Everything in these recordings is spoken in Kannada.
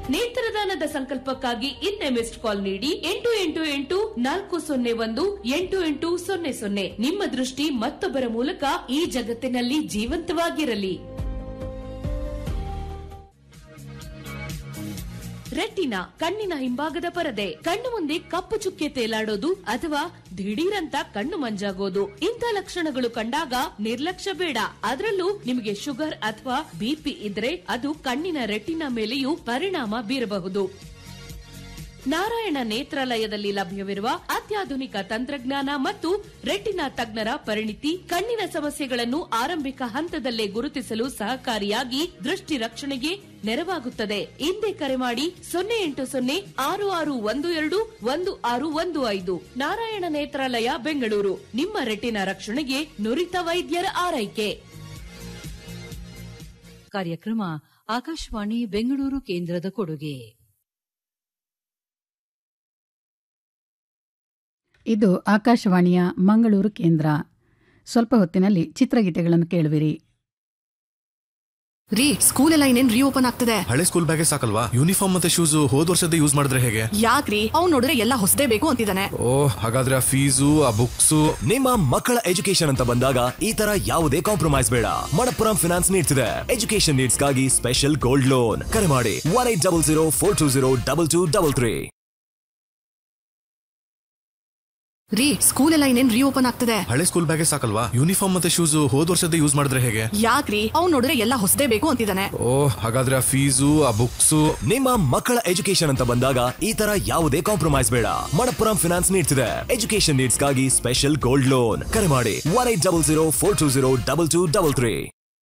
ನೇತ್ರದಾನದ ಸಂಕಲ್ಪಕ್ಕಾಗಿ ಇನ್ನೆ ಮಿಸ್ಡ್ ಕಾಲ್ ನೀಡಿ ಎಂಟು ಎಂಟು ಎಂಟು ನಾಲ್ಕು ಸೊನ್ನೆ ಒಂದು ಎಂಟು ಎಂಟು ಸೊನ್ನೆ ಸೊನ್ನೆ ನಿಮ್ಮ ದೃಷ್ಟಿ ಮತ್ತೊಬ್ಬರ ಮೂಲಕ ಈ ಜಗತ್ತಿನಲ್ಲಿ ಜೀವಂತವಾಗಿರಲಿ ರೆಟಿನಾ ಕಣ್ಣಿನ ಹಿಂಭಾಗದ ಪರದೆ ಕಣ್ಣು ಮುಂದೆ ಕಪ್ಪು ಚುಕ್ಕೆ ತೇಲಾಡೋದು ಅಥವಾ ದಿಢೀರಂತ ಕಣ್ಣು ಮಂಜಾಗೋದು ಇಂಥ ಲಕ್ಷಣಗಳು ಕಂಡಾಗ ನಿರ್ಲಕ್ಷ್ಯ ಬೇಡ ಅದರಲ್ಲೂ ನಿಮಗೆ ಶುಗರ್ ಅಥವಾ ಬಿಪಿ ಇದ್ರೆ ಅದು ಕಣ್ಣಿನ ರೆಟಿನಾ ಮೇಲೆಯೂ ಪರಿಣಾಮ ಬೀರಬಹುದು ನಾರಾಯಣ ನೇತ್ರಾಲಯದಲ್ಲಿ ಲಭ್ಯವಿರುವ ಅತ್ಯಾಧುನಿಕ ತಂತ್ರಜ್ಞಾನ ಮತ್ತು ರೆಟಿನಾ ತಜ್ಞರ ಪರಿಣಿತಿ ಕಣ್ಣಿನ ಸಮಸ್ಯೆಗಳನ್ನು ಆರಂಭಿಕ ಹಂತದಲ್ಲೇ ಗುರುತಿಸಲು ಸಹಕಾರಿಯಾಗಿ ದೃಷ್ಟಿ ರಕ್ಷಣೆಗೆ ನೆರವಾಗುತ್ತದೆ ಹಿಂದೆ ಕರೆ ಮಾಡಿ ಸೊನ್ನೆ ಎಂಟು ಸೊನ್ನೆ ಆರು ಆರು ಒಂದು ಎರಡು ಒಂದು ಆರು ಒಂದು ಐದು ನಾರಾಯಣ ನೇತ್ರಾಲಯ ಬೆಂಗಳೂರು ನಿಮ್ಮ ರೆಟಿನಾ ರಕ್ಷಣೆಗೆ ನುರಿತ ವೈದ್ಯರ ಆರೈಕೆ ಕಾರ್ಯಕ್ರಮ ಆಕಾಶವಾಣಿ ಬೆಂಗಳೂರು ಕೇಂದ್ರದ ಕೊಡುಗೆ ಇದು ಆಕಾಶವಾಣಿಯ ಮಂಗಳೂರು ಕೇಂದ್ರ ಸ್ವಲ್ಪ ಹೊತ್ತಿನಲ್ಲಿ ಚಿತ್ರಗೀತೆಗಳನ್ನು ಕೇಳುವಿರಿ ರೀ ಸ್ಕೂಲ್ ಎಲ್ಲ ಇನ್ನೇನ್ ರೀಓಪನ್ ಆಗ್ತದೆ ಹಳೆ ಸ್ಕೂಲ್ ಬ್ಯಾಗೇ ಸಾಕಲ್ವಾ ಯೂನಿಫಾರ್ಮ್ ಮತ್ತೆ ಶೂಸ್ ಹೋದ್ ವರ್ಷದ ಯೂಸ್ ಮಾಡಿದ್ರೆ ಹೇಗೆ ಯಾಕ್ರಿ ಅವ್ನ್ ನೋಡಿದ್ರೆ ಎಲ್ಲ ಹೊಸದೇ ಬೇಕು ಅಂತಿದ್ದಾನೆ ಓ ಹಾಗಾದ್ರೆ ಆ ಫೀಸು ಆ ಬುಕ್ಸು ನಿಮ್ಮ ಮಕ್ಕಳ ಎಜುಕೇಶನ್ ಅಂತ ಬಂದಾಗ ಈ ತರ ಯಾವುದೇ ಕಾಂಪ್ರಮೈಸ್ ಬೇಡ ಮಣಪ್ಪುರಂ ಫಿನಾನ್ಸ್ ನೀಡ್ತಿದೆ ಎಜುಕೇಶನ್ ನೀಡ್ಸ್ಗಾಗಿ ಸ್ಪೆಷಲ್ ಗೋಲ್ಡ್ ಲೋನ್ ಕರೆ ಮಾಡಿ one eight double zero four two zero double two double three ರೀ ಸ್ಕೂಲ್ ಎಲ್ಲ ಇನ್ನೇನ್ ರೀಓಪನ್ ಆಗ್ತದೆ ಹಳೆ ಸ್ಕೂಲ್ ಬ್ಯಾಗೇ ಸಾಕಲ್ವಾ ಯೂನಿಫಾರ್ಮ್ ಮತ್ತೆ ಶೂಸ್ ಹೋದ್ ವರ್ಷದ ಯೂಸ್ ಮಾಡಿದ್ರೆ ಹೇಗೆ ಯಾಕ್ರಿ ಅವ್ನ್ ನೋಡಿದ್ರೆ ಎಲ್ಲ ಹೊಸದೇ ಬೇಕು ಅಂತಿದ್ದಾನೆ ಓ ಹಾಗಾದ್ರೆ ಆ ಫೀಸು ಆ ಬುಕ್ಸು ನಿಮ್ಮ ಮಕ್ಕಳ ಎಜುಕೇಶನ್ ಅಂತ ಬಂದಾಗ ಈ ತರ ಯಾವುದೇ ಕಾಂಪ್ರಮೈಸ್ ಬೇಡ ಮಣಪ್ಪುರಂ ಫಿನಾನ್ಸ್ ನೀಡ್ತಿದೆ ಎಜುಕೇಶನ್ ನೀಡ್ಸ್ಗಾಗಿ ಸ್ಪೆಷಲ್ ಗೋಲ್ಡ್ ಲೋನ್ ಕರೆ ಮಾಡಿ one eight double zero four two zero double two double three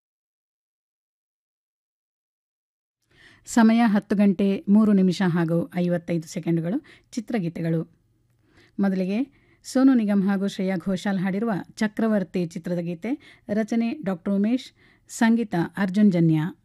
ಸಮಯ ಹತ್ತು ಗಂಟೆ ಮೂರು ನಿಮಿಷ ಹಾಗೂ ಐವತ್ತೈದು ಸೆಕೆಂಡುಗಳು ಚಿತ್ರಗೀತೆಗಳು ಮೊದಲಿಗೆ ಸೋನು ನಿಗಮ್ ಹಾಗೂ ಶ್ರೇಯಾ ಘೋಷಾಲ್ ಹಾಡಿರುವ ಚಕ್ರವರ್ತಿ ಚಿತ್ರದ ಗೀತೆ ರಚನೆ ಡಾಕ್ಟರ್ ಉಮೇಶ್ ಸಂಗೀತ ಅರ್ಜುನ್ ಜನ್ಯ